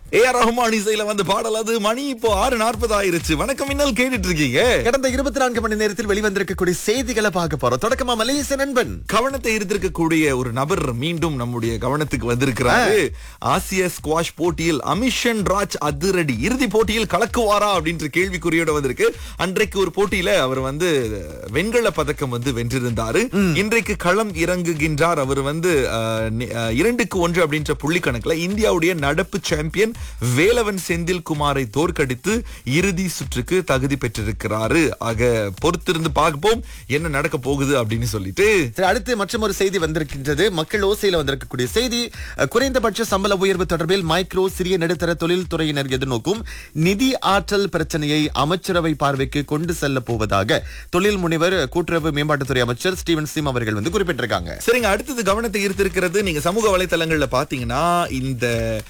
A R Rahman இசையில வந்து பாடல் அது மணி இப்போ ஆறு நாற்பது ஆயிருச்சு வணக்கம் இன்னல் கேட்டுட்டு இருக்கீங்க கடந்த இருபத்தி நான்கு மணி நேரத்தில் வெளிவந்திருக்கக்கூடிய செய்திகளை பார்க்க போறோம் தொடக்கமா மலேசிய நண்பன் கவனத்தை ஈர்த்திருக்கக்கூடிய ஒரு நபர் மீண்டும் நம்முடைய கவனத்துக்கு வந்திருக்கிறாரு ஆசிய ஸ்குவாஷ் போட்டியில் அமிஷன் ராஜ் அதிரடி இறுதி போட்டியில் கலக்குவாரா அப்படின்ற கேள்விக்குறியோட வந்திருக்கு அன்றைக்கு ஒரு போட்டியில அவர் வந்து வெண்கல பதக்கம் வந்து வென்றிருந்தாரு இன்றைக்கு களம் இறங்குகின்றார் அவர் வந்து அஹ், நி- அஹ், இரண்டுக்கு ஒன்று அப்படின்ற புள்ளி கணக்குல இந்தியாவுடைய நடப்பு சாம்பியன் வேலவன் செந்தில் குமாரை தோற்கடித்து இறுதி சுற்றுக்கு தகுதி பெற்றிருக்கிறாரு ஆக பொறுத்திருந்து பார்ப்போம் என்ன நடக்க போகுது அப்படின்னு சொல்லிட்டு சரி அடுத்து மற்றும் ஒரு செய்தி வந்திருக்கின்றது மக்கள் ஓசையில வந்திருக்கக்கூடிய செய்தி அஹ், குறைந்தபட்ச சம்பள உயர்வு தொடர்பில் மைக்ரோ சிறிய நடுத்தர தொழில் துறையினர் எதிர்நோக்கும் நிதி ஆற்றல் பிரச்சனையை அமைச்சரவை பார்வைக்கு கொண்டு செல்ல போவதாக தொழில் முனைவர் கூட்டுறவு மேம்பாட்டுத்துறை அமைச்சர் ஸ்டீவன் சிம் அவர்கள் வந்து குறிப்பிட்டிருக்காங்க சரிங்க அடுத்தது கவனத்தை ஈர்த்திருக்கிறது நீங்க சமூக வலைத்தளங்கள்ல பாத்தீங்கன்னா இந்த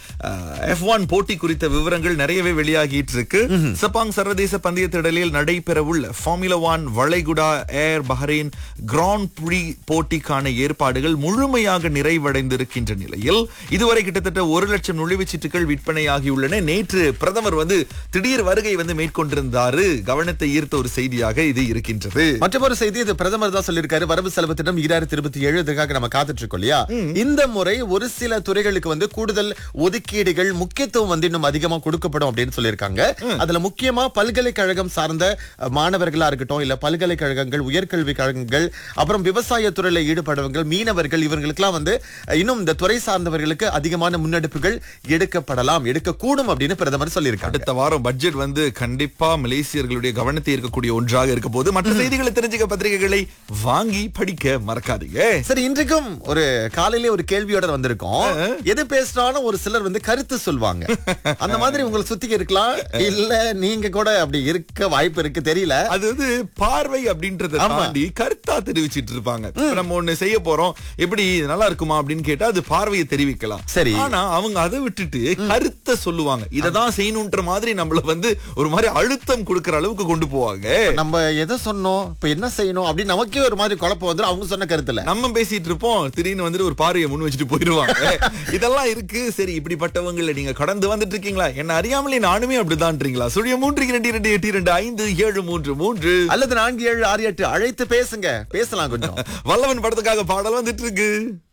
எஃப் ஒன் போட்டி குறித்த விவரங்கள் நிறையவே வெளியாகிட்டு இருக்கு சப்பாங் சர்வதேச பந்தய திடலில் நடைபெறவுள்ள ஃபார்முலா ஒன் வளைகுடா ஏர் பஹ்ரைன் கிராண்ட் புரி போட்டிக்கான ஏற்பாடுகள் முழுமையாக நிறைவடைந்திருக்கின்ற நிலையில் இதுவரை கிட்டத்தட்ட ஒரு லட்சம் நுழைவுச் சீட்டுகள் விற்பனையாகியுள்ளன நேற்று பிரதமர் வந்து திடீர் வருகை வந்து மேற்கொண்டிருந்தாரு கவனத்தை ஈர்த்த ஒரு செய்தியாக இது இருக்கின்றது மற்றொரு செய்தி இது பிரதமர் தான் சொல்லியிருக்காரு வரவு செலவு திட்டம் ஈராயிரத்தி இருபத்தி ஏழு இதுக்காக நம்ம காத்துட்டு இருக்கோம் இல்லையா இந்த முறை ஒரு சில துறைகளுக்கு வந்து கூடுதல் ஒதுக்கீடுகள் முக்கியத்துவம் வந்து இன்னும் அதிகமா கொடுக்கப்படும் அப்படின்னு சொல்லியிருக்காங்க அதுல முக்கியமா பல்கலைக்கழகம் சார்ந்த அஹ், மாணவர்களா இருக்கட்டும் இல்ல பல்கலைக்கழகங்கள் உயர்கல்வி கழகங்கள் அப்புறம் விவசாய துறையில ஈடுபடுறவங்க மீனவர்கள் இவங்களுக்கெல்லாம் வந்து அஹ், இன்னும் இந்த துறை சார்ந்தவர்களுக்கு அதிகமான முன்னெடுப்புகள் எடுக்கப்படலாம் எடுக்கக்கூடும் அப்படின்னு பிரதமர் சொல்லியிருக்காங்க அடுத்த வாரம் பட்ஜெட் வந்து கண்டிப்பா மலேசியர்களுடைய கவனத்தை இருக்கக்கூடிய ஒன்றாக இருக்க போது மற்ற செய்திகளை தெரிஞ்சுக்க பத்திரிகைகளை வாங்கி படிக்க மறக்காதீங்க சரி இன்றைக்கும் ஒரு காலையிலே ஒரு கேள்வியோட வந்திருக்கோம் எது பேசினாலும் ஒரு சிலர் வந்து கருத்து சொல்வாங்க அந்த மாதிரி உங்களை சுத்தி இருக்கலாம் இல்ல நீங்க கூட அப்படி இருக்க வாய்ப்பு இருக்கு தெரியல அது வந்து பார்வை அப்படின்றத ஆமா. தாண்டி கருத்தா தெரிவிச்சிட்டு இருப்பாங்க இப்ப நம்ம ஒண்ணு செய்ய போறோம் எப்படி இது நல்லா இருக்குமா அப்படின்னு கேட்டா அது பார்வையை தெரிவிக்கலாம் சரி. ஆனா அவங்க அதை விட்டுட்டு கருத்தை சொல்லுவாங்க இததான் செய்யணும்ன்ற மாதிரி நம்மள வந்து ஒரு மாதிரி அழுத்தம் கொடுக்கற அளவுக்கு கொண்டு போவாங்க நம்ம எதை சொன்னோம் இப்ப என்ன செய்யணும் அப்படின்னு நமக்கே ஒரு மாதிரி குழப்பம் வந்துடும் அவங்க சொன்ன கருத்துல நம்ம பேசிட்டு இருப்போம் திடீர்னு வந்துட்டு ஒரு பார்வையை முன் வச்சுட்டு போயிடுவாங்க இதெல்லாம் இருக்கு சரி இப்படிப்பட்டவங்கள நீங்க கடந்து வந்துட்டு இருக்கீங்களா என்ன அறியாமலே நானுமே அப்படிதான்றீங்களா சுழிய மூன்று இரண்டு இரண்டு எட்டு இரண்டு ஐந்து ஏழு மூன்று மூன்று அல்லது நான்கு ஏழு ஆறு எட்டு அழைத்து பேசுங்க பேசலாம் கொஞ்சம் வல்லவன் படத்துக்காக பாடல் வந்துட்டு இருக்கு